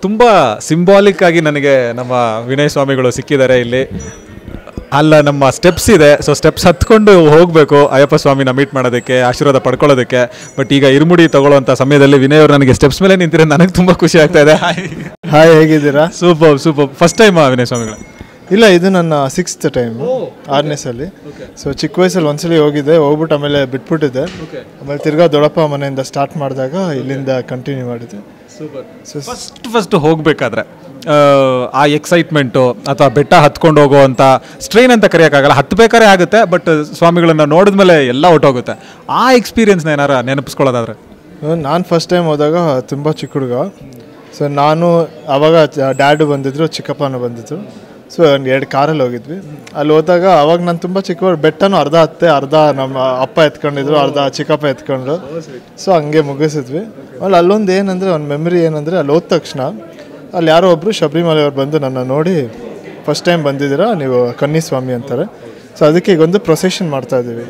ತುಂಬ ಸಿಂಬಾಲಿಕ್ ಆಗಿ ನನಗೆ ನಮ್ಮ ವಿನಯ್ ಸ್ವಾಮಿಗಳು ಸಿಕ್ಕಿದ್ದಾರೆ ಇಲ್ಲಿ ಅಲ್ಲ ನಮ್ಮ ಸ್ಟೆಪ್ಸ್ ಇದೆ ಸೊ ಸ್ಟೆಪ್ಸ್ ಹತ್ಕೊಂಡು ಹೋಗಬೇಕು ಅಯ್ಯಪ್ಪ ಸ್ವಾಮಿನ ಮೀಟ್ ಮಾಡೋದಕ್ಕೆ ಆಶೀರ್ವಾದ ಪಡ್ಕೊಳ್ಳೋದಕ್ಕೆ ಬಟ್ ಈಗ ಇರುಮುಡಿ ತಗೊಳ್ಳೋಂಥ ಸಮಯದಲ್ಲಿ ವಿನಯ್ ಅವರು ನನಗೆ ಸ್ಟೆಪ್ಸ್ ಮೇಲೆ ನಿಂತಿರೋ ನನಗೆ ತುಂಬ ಖುಷಿ ಆಗ್ತಾ ಇದೆ ಹಾಯ್ ಹೇಗಿದ್ದೀರಾ super super first time Vinay ಸ್ವಾಮಿಗಳು ಇಲ್ಲ ಇದು ನನ್ನ ಸಿಕ್ಸ್ತ್ ಟೈಮ್ ಆರನೇ ಸಲ ಸೊ ಚಿಕ್ಕ ವಯಸ್ಸಲ್ಲಿ ಒಂದ್ಸಲಿ ಹೋಗಿದ್ದೆ ಹೋಗ್ಬಿಟ್ಟು ಆಮೇಲೆ ಬಿಟ್ಬಿಟ್ಟಿದ್ದೆ ಆಮೇಲೆ ತಿರ್ಗಾ ದೊಡ್ಡಪ್ಪ ಮನೆಯಿಂದ ಸ್ಟಾರ್ಟ್ ಮಾಡಿದಾಗ ಇಲ್ಲಿಂದ ಕಂಟಿನ್ಯೂ ಮಾಡಿದ್ದೆ ಸೊ ಫಸ್ಟ್ ಫಸ್ಟ್ ಹೋಗಬೇಕಾದ್ರೆ ಆ ಎಕ್ಸೈಟ್ಮೆಂಟು ಅಥವಾ ಬೆಟ್ಟ ಹತ್ಕೊಂಡು ಹೋಗುವಂಥ ಸ್ಟ್ರೈನ್ ಅಂತ ಕರೆಯೋಕ್ಕಾಗಲ್ಲ ಹತ್ತಬೇಕಾರೆ ಆಗುತ್ತೆ ಬಟ್ ಸ್ವಾಮಿಗಳನ್ನ ನೋಡಿದ್ಮೇಲೆ ಎಲ್ಲ ಹೊಟ್ಟೋಗುತ್ತೆ ಆ ಎಕ್ಸ್ಪೀರಿಯನ್ಸ್ನ ಏನಾರ ನೆನಪಿಸ್ಕೊಳ್ಳೋದಾದ್ರೆ ನಾನು ಫಸ್ಟ್ ಟೈಮ್ ಹೋದಾಗ ತುಂಬ ಚಿಕ್ಕ ಹುಡುಗ ಸೊ ನಾನು ಅವಾಗ ಡ್ಯಾಡು ಬಂದಿದ್ರು ಚಿಕ್ಕಪ್ಪನೂ ಬಂದಿದ್ರು ಸೊ ಒಂದು ಎರಡು ಕಾರಲ್ಲಿ ಹೋಗಿದ್ವಿ ಅಲ್ಲಿ ಹೋದಾಗ ಅವಾಗ ನಾನು ತುಂಬ ಚಿಕ್ಕವರು ಬೆಟ್ಟನೂ ಅರ್ಧ ಹತ್ತೆ ಅರ್ಧ ನಮ್ಮ ಅಪ್ಪ ಎತ್ಕೊಂಡಿದ್ರು ಅರ್ಧ ಚಿಕ್ಕಪ್ಪ ಎತ್ಕೊಂಡ್ರು ಸೊ ಹಂಗೆ ಮುಗಿಸಿದ್ವಿ ಆಮೇಲೆ ಅಲ್ಲೊಂದು ಏನಂದರೆ ಒಂದು ಮೆಮರಿ ಏನಂದರೆ ಅಲ್ಲಿ ಹೋದ ತಕ್ಷಣ ಅಲ್ಲಿ ಯಾರೋ ಒಬ್ಬರು ಶಬರಿಮಲೆ ಅವ್ರು ಬಂದು ನನ್ನ ನೋಡಿ ಫಸ್ಟ್ ಟೈಮ್ ಬಂದಿದ್ದೀರಾ ನೀವು ಕನ್ನಿಸ್ವಾಮಿ ಅಂತಾರೆ ಸೊ ಅದಕ್ಕೆ ಈಗ ಒಂದು ಪ್ರೊಸೆಷನ್ ಮಾಡ್ತಾ ಇದ್ದೀವಿ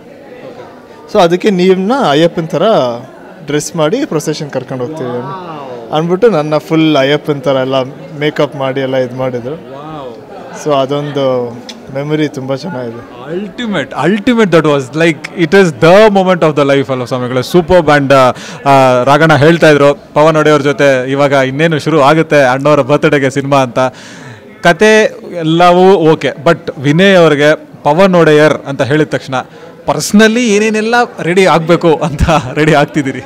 ಸೊ ಅದಕ್ಕೆ ನೀವನ್ನ ಅಯ್ಯಪ್ಪನ ಥರ ಡ್ರೆಸ್ ಮಾಡಿ ಪ್ರೊಸೆಷನ್ ಕರ್ಕೊಂಡು ಹೋಗ್ತೀವಿ ಅಂದ್ಬಿಟ್ಟು ನನ್ನ ಫುಲ್ ಅಯ್ಯಪ್ಪನ ಥರ ಎಲ್ಲ ಮೇಕಪ್ ಮಾಡಿ ಎಲ್ಲ ಇದು ಮಾಡಿದ್ರು ಸೊ ಅದೊಂದು ಮೆಮೊರಿ ತುಂಬ ಚೆನ್ನಾಗಿದೆ ultimate ultimate that was like it is the moment of the life ಅಲ್ಲ ಸ್ವಾಮಿಗಳು ಸೂಪರ್ ಬ್ಯಾಂಡ್ ರಾಗಣ್ಣ ಹೇಳ್ತಾ ಇದ್ರು ಪವನ್ ಒಡೆಯವ್ರ ಜೊತೆ ಇವಾಗ ಇನ್ನೇನು ಶುರು ಆಗುತ್ತೆ ಅಣ್ಣವರ ಬರ್ತ್ಡೇಗೆ ಸಿನಿಮಾ ಅಂತ ಕತೆ ಎಲ್ಲವೂ ಓಕೆ ಬಟ್ ವಿನಯ್ ಅವ್ರಿಗೆ ಪವನ್ ಒಡೆಯರ್ ಅಂತ ಹೇಳಿದ ತಕ್ಷಣ ಪರ್ಸ್ನಲಿ ಏನೇನೆಲ್ಲ ರೆಡಿ ಆಗಬೇಕು ಅಂತ ರೆಡಿ ಆಗ್ತಿದ್ದೀರಿ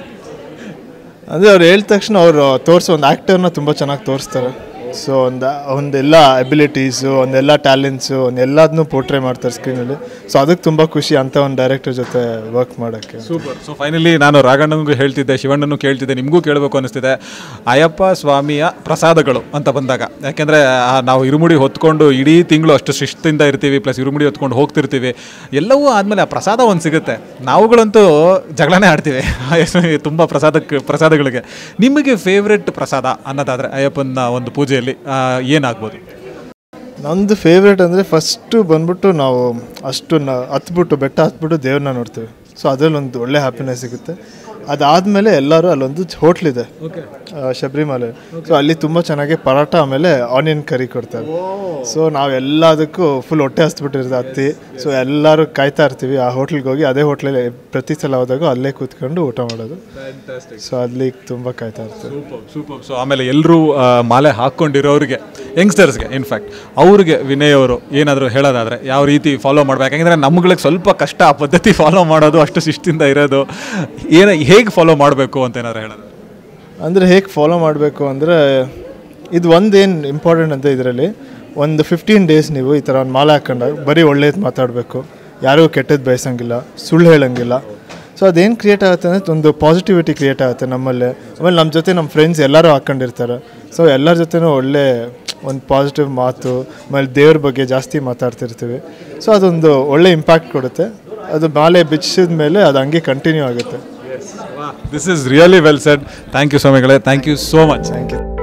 ಅಂದರೆ ಅವ್ರು ಹೇಳಿದ ತಕ್ಷಣ ಅವರು ತೋರಿಸೋ ಒಂದು ಆ್ಯಕ್ಟರ್ನ ತುಂಬ ಚೆನ್ನಾಗಿ ತೋರಿಸ್ತಾರೆ ಸೊ ಒಂದು ಒಂದೆಲ್ಲ ಎಬಿಲಿಟೀಸು ಒಂದೆಲ್ಲ ಟ್ಯಾಲೆಂಟ್ಸು ಒಂದೆಲ್ಲದನ್ನೂ ಪೋರ್ಟ್ರೇ ಮಾಡ್ತಾರೆ ಸ್ಕ್ರೀನಲ್ಲಿ ಸೊ ಅದಕ್ಕೆ ತುಂಬ ಖುಷಿ ಅಂತ ಒಂದು ಡೈರೆಕ್ಟರ್ ಜೊತೆ ವರ್ಕ್ ಮಾಡೋಕ್ಕೆ ಸೂಪರ್ ಸೊ ಫೈನಲಿ ನಾನು ರಾಘಣ್ಣನಿಗೂ ಹೇಳ್ತಿದ್ದೆ ಶಿವಣ್ಣನೂ ಕೇಳ್ತಿದ್ದೆ ನಿಮಗೂ ಕೇಳಬೇಕು ಅನಿಸ್ತಿದೆ ಅಯ್ಯಪ್ಪ ಸ್ವಾಮಿಯ ಪ್ರಸಾದಗಳು ಅಂತ ಬಂದಾಗ ಯಾಕೆಂದರೆ ನಾವು ಇರುಮುಡಿ ಹೊತ್ಕೊಂಡು ಇಡೀ ತಿಂಗಳು ಅಷ್ಟು ಶಿಸ್ತಿಂದ ಇರ್ತೀವಿ ಪ್ಲಸ್ ಇರುಮುಡಿ ಹೊತ್ಕೊಂಡು ಹೋಗ್ತಿರ್ತೀವಿ ಎಲ್ಲವೂ ಆದಮೇಲೆ ಆ ಪ್ರಸಾದ ಒಂದು ಸಿಗುತ್ತೆ ನಾವುಗಳಂತೂ ಜಗಳನೇ ಆಡ್ತೀವಿ ತುಂಬ ಪ್ರಸಾದಕ್ಕೆ ಪ್ರಸಾದಗಳಿಗೆ ನಿಮಗೆ ಫೇವ್ರೆಟ್ ಪ್ರಸಾದ ಅನ್ನೋದಾದರೆ ಅಯ್ಯಪ್ಪನ ಒಂದು ಪೂಜೆಯಲ್ಲಿ ಆ, ಏನಾಗ್ಬೋದು ನಂದು ಫೇವ್ರೇಟ್ ಅಂದರೆ ಫಸ್ಟು ಬಂದ್ಬಿಟ್ಟು ನಾವು ಅಷ್ಟು ನ ಹತ್ಬಿಟ್ಟು ಬೆಟ್ಟ ಹತ್ಬಿಟ್ಟು ದೇವ್ರನ್ನ ನೋಡ್ತೀವಿ ಸೊ ಅದರಲ್ಲಿ ಒಂದು ಒಳ್ಳೆ ಹ್ಯಾಪಿನೆಸ್ ಸಿಗುತ್ತೆ ಅದಾದಮೇಲೆ ಎಲ್ಲರೂ ಅಲ್ಲೊಂದು ಹೋಟ್ಲಿದೆ ಆ, ಶಬರಿಮಲೆ ಸೊ ಅಲ್ಲಿ ತುಂಬ ಚೆನ್ನಾಗಿ ಪರಾಟ ಆಮೇಲೆ ಆನಿಯನ್ ಕರಿ ಕೊಡ್ತಾರೆ ಸೊ ನಾವು ಎಲ್ಲದಕ್ಕೂ ಫುಲ್ ಹೊಟ್ಟೆ ಹಸ್ಬಿಟ್ಟಿರುತ್ತೆ ಹತ್ತಿ ಸೊ ಎಲ್ಲರೂ ಕಾಯ್ತಾ ಇರ್ತೀವಿ ಆ ಹೋಟ್ಲಿಗೆ ಹೋಗಿ ಅದೇ ಹೋಟ್ಲಲ್ಲಿ ಪ್ರತಿ ಸಲ ಹೋದಾಗ ಅಲ್ಲೇ ಕೂತ್ಕೊಂಡು ಊಟ ಮಾಡೋದು ಸೊ ಅಲ್ಲಿ ತುಂಬ ಕಾಯ್ತಾ ಇರ್ತೀವಿ ಸೂಪರ್ ಸೂಪರ್ ಸೊ ಆಮೇಲೆ ಎಲ್ಲರೂ ಮಾಲೆ ಹಾಕ್ಕೊಂಡಿರೋರಿಗೆ ಯಂಗ್ಸ್ಟರ್ಸ್ಗೆ ಇನ್ಫ್ಯಾಕ್ಟ್ ಅವ್ರಿಗೆ ವಿನಯ್ ಅವರು ಏನಾದರೂ ಹೇಳೋದಾದರೆ ಯಾವ ರೀತಿ ಫಾಲೋ ಮಾಡ್ಬೇಕು ಯಾಕೆಂದರೆ ನಮ್ಗಳಿಗೆ ಸ್ವಲ್ಪ ಕಷ್ಟ ಆ ಪದ್ಧತಿ ಫಾಲೋ ಮಾಡೋದು ಅಷ್ಟು ಶಿಸ್ತಿಂದ ಇರೋದು ಏನ ಹೇಗೆ ಫಾಲೋ ಮಾಡಬೇಕು ಅಂತ ಏನಾದ್ರು ಹೇಳೋದು ಅಂದರೆ ಹೇಗೆ ಫಾಲೋ ಮಾಡಬೇಕು ಅಂದರೆ ಇದು ಒಂದೇನು ಇಂಪಾರ್ಟೆಂಟ್ ಅಂತ ಇದರಲ್ಲಿ ಒಂದು ಫಿಫ್ಟೀನ್ ಡೇಸ್ ನೀವು ಈ ಥರ ಒಂದು ಮಾಲೆ ಹಾಕೊಂಡಾಗ ಬರೀ ಒಳ್ಳೇದು ಮಾತಾಡಬೇಕು ಯಾರೂ ಕೆಟ್ಟದ್ದು ಬಯಸಂಗಿಲ್ಲ ಸುಳ್ಳು ಹೇಳಂಗಿಲ್ಲ ಸೊ ಅದೇನು ಕ್ರಿಯೇಟ್ ಆಗುತ್ತೆ ಅಂದರೆ ಒಂದು ಪಾಸಿಟಿವಿಟಿ ಕ್ರಿಯೇಟ್ ಆಗುತ್ತೆ ನಮ್ಮಲ್ಲಿ ಆಮೇಲೆ ನಮ್ಮ ಜೊತೆ ನಮ್ಮ ಫ್ರೆಂಡ್ಸ್ ಎಲ್ಲರೂ ಹಾಕ್ಕೊಂಡಿರ್ತಾರೆ ಸೊ ಎಲ್ಲರ ಜೊತೆನೂ ಒಳ್ಳೆ ಒಂದು ಪಾಸಿಟಿವ್ ಮಾತು ಆಮೇಲೆ ದೇವ್ರ ಬಗ್ಗೆ ಜಾಸ್ತಿ ಮಾತಾಡ್ತಿರ್ತೀವಿ ಸೊ ಅದೊಂದು ಒಳ್ಳೆ ಇಂಪ್ಯಾಕ್ಟ್ ಕೊಡುತ್ತೆ ಅದು ಮಾಲೆ ಬಿಚ್ಚಿದ ಮೇಲೆ ಅದು ಹಂಗೆ ಕಂಟಿನ್ಯೂ ಆಗುತ್ತೆ this is really well said thank you ಸ್ವಾಮಿಗಳೇ thank you so much thank you